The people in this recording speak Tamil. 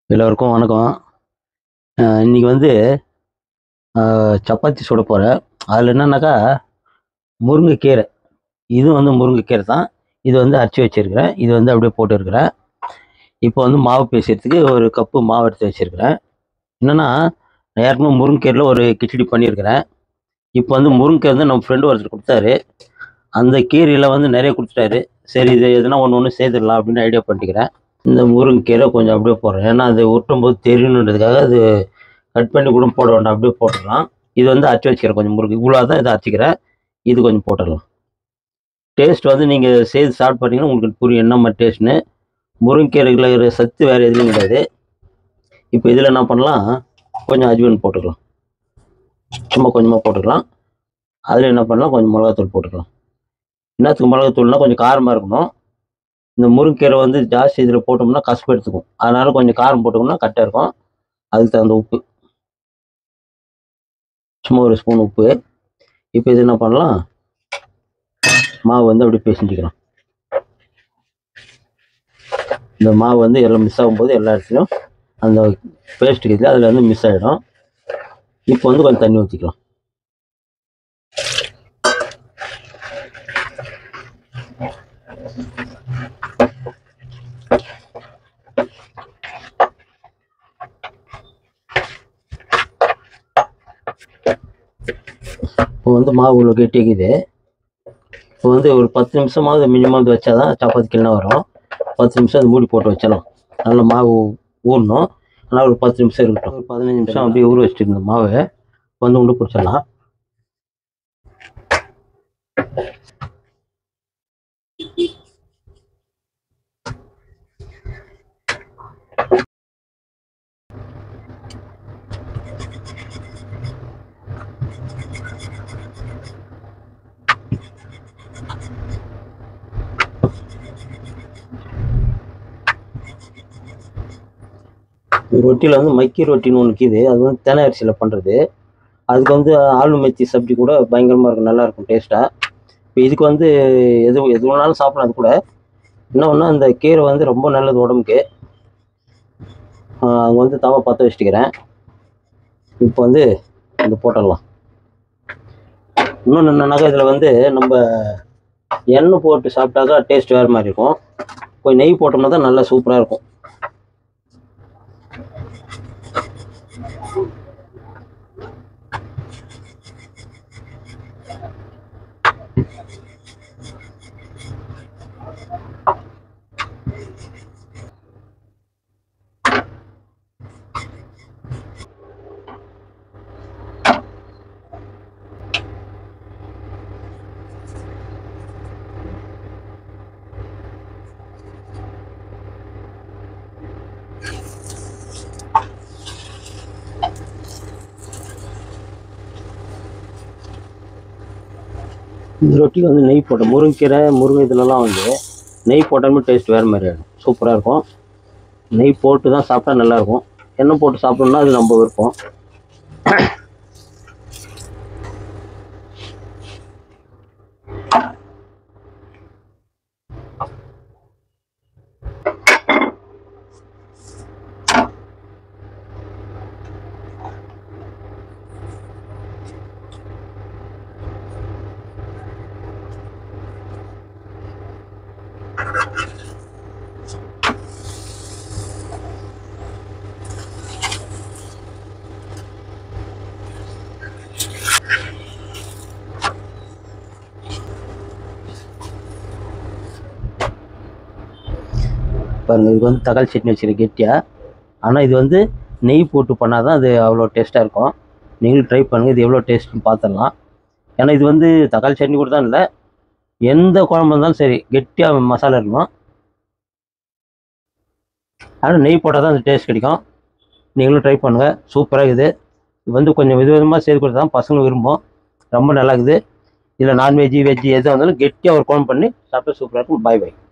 எல்லோருக்கும் வணக்கம் அஹ் இன்னைக்கு வந்து அஹ், சப்பாத்தி சுட போகிறேன் அதில் என்னன்னாக்கா முருங்கைக்கீரை இது வந்து முருங்கைக்கீரை தான் இது வந்து அரைச்சி வச்சிருக்கிறேன் இது வந்து அப்படியே போட்டுருக்கிறேன் இப்போ வந்து மாவு பேசுறதுக்கு ஒரு கப்பு மாவு எடுத்து வச்சிருக்கிறேன் என்னென்னா நான் ஏற்கனவே முருங்கைக்கீரையில் ஒரு கிச்சடி பண்ணியிருக்கிறேன் இப்போ வந்து முருங்கைக்கீரை வந்து நம்ம ஃப்ரெண்டு ஒருத்தர் கொடுத்தாரு அந்த கீரையில் வந்து நிறைய கொடுத்துட்டாரு சரி இது எதுனா ஒன்று ஒன்று சேர்த்துடலாம் அப்படின்னு ஐடியா பண்ணிக்கிறேன் இந்த முருங்கைக்கீரை கொஞ்சம் அப்படியே போடுறேன் ஏன்னா அது ஒட்டும் போது தெரியணுன்றதுக்காக அது கட் பண்ணி கூட போட வேண்டாம் அப்படியே போட்டுடலாம் இது வந்து அரைச்சி வச்சுக்கிறேன் கொஞ்சம் முருங்கை இவ்வளோ தான் இதை அரைச்சிக்கிறேன் இது கொஞ்சம் போட்டுடலாம் டேஸ்ட் வந்து நீங்கள் செய்து ஸ்டார்ட் பண்ணீங்கன்னா உங்களுக்கு புரியும் என்ன மாதிரி டேஸ்ட்னு முருங்கைக்கீரையில் இருக்கிற சத்து வேறு எதுவும் கிடையாது இப்போ இதில் என்ன பண்ணலாம் கொஞ்சம் அஜ்வன் போட்டுக்கலாம் சும்மா கொஞ்சமாக போட்டுக்கலாம் அதில் என்ன பண்ணலாம் கொஞ்சம் மிளகாத்தூள் போட்டுக்கலாம் என்னத்துக்கு மிளகாத்தூள்னா கொஞ்சம் காரமாக இருக்கணும் இந்த முருங்கீரை வந்து ஜாஸ்தி இதில் போட்டோம்னா கசப்பு எடுத்துக்கும் அதனால கொஞ்சம் காரம் போட்டோம்னா கரெக்டாக இருக்கும் அதுக்கு தகுந்த உப்பு சும்மா ஒரு ஸ்பூன் உப்பு இப்போ இது என்ன பண்ணலாம் மாவு வந்து அப்படியே பிசைஞ்சிக்கலாம் இந்த மாவு வந்து எல்லாம் மிஸ் ஆகும்போது எல்லா இடத்துலையும் அந்த பேஸ்ட் இருக்குது அதில் வந்து மிஸ் ஆகிடும் இப்போ வந்து கொஞ்சம் தண்ணி ஊற்றிக்கலாம் இப்போ வந்து மாவு இவ்வளோ கெட்டிக்குது இப்போ வந்து ஒரு பத்து நிமிஷமாவது மினிமம் வந்து வச்சா தான் சப்பாத்தி கிளா வரும் பத்து நிமிஷம் அது மூடி போட்டு வச்சிடலாம் நல்லா மாவு ஊறணும் ஆனால் ஒரு பத்து நிமிஷம் இருக்கட்டும் ஒரு பதினஞ்சு நிமிஷம் அப்படியே ஊற வச்சுட்டு இருந்த மாவை வந்து உண்டு பிடிச்சிடலாம் ரொட்டியில் வந்து மக்கி ரொட்டின்னு ஒன்று இருக்குது அது வந்து தெனை அரிசியில் பண்ணுறது அதுக்கு வந்து ஆலு மெத்தி சப்ஜி கூட பயங்கரமாக இருக்கும் நல்லா இருக்கும் டேஸ்ட்டாக இப்போ இதுக்கு வந்து எது எது வேணாலும் சாப்பிடலாம் அது கூட என்ன ஒன்று அந்த கீரை வந்து ரொம்ப நல்லது உடம்புக்கு அங்கே வந்து தவா பற்ற வச்சுக்கிறேன் இப்போ வந்து இது போட்டுடலாம் இன்னொன்று என்னன்னாக்கா இதில் வந்து நம்ம எண்ணெய் போட்டு சாப்பிட்டாக்கா டேஸ்ட் வேறு மாதிரி இருக்கும் கொஞ்சம் நெய் போட்டோம்னா தான் நல்லா சூப்பராக இருக்கும் இந்த ரொட்டிக்கு வந்து நெய் போட்டோம் முருங்கீரை முருங்கை இதுலலாம் வந்து நெய் போட்டாலுமே டேஸ்ட் வேறு மாதிரி ஆகிடும் சூப்பராக இருக்கும் நெய் போட்டு தான் சாப்பிட்டா நல்லாயிருக்கும் எண்ணெய் போட்டு சாப்பிட்டோம்னா அது நம்ம விருப்பம் பாருங்கள் இதுக்கு வந்து தக்காளி சட்னி வச்சுருக்கேன் கெட்டியாக ஆனால் இது வந்து நெய் போட்டு பண்ணால் தான் அது அவ்வளோ டேஸ்ட்டாக இருக்கும் நீங்களும் ட்ரை பண்ணுங்கள் இது எவ்வளோ டேஸ்ட்னு பார்த்துடலாம் ஏன்னா இது வந்து தக்காளி சட்னி கூட தான் இல்லை எந்த குழம்பு இருந்தாலும் சரி கெட்டியாக மசாலா இருக்கணும் ஆனால் நெய் போட்டால் தான் அந்த டேஸ்ட் கிடைக்கும் நீங்களும் ட்ரை பண்ணுங்கள் சூப்பராக இருக்குது இது வந்து கொஞ்சம் வித விதமாக செய்து கொடுத்தா தான் பசங்க விரும்பும் ரொம்ப நல்லா இருக்குது இதில் நான்வெஜ்ஜு வெஜ்ஜு எது வந்தாலும் கெட்டியாக ஒரு குழம்பு பண்ணி சாப்பிட்டா சூப்பராக இருக்கும் பாய் பாய்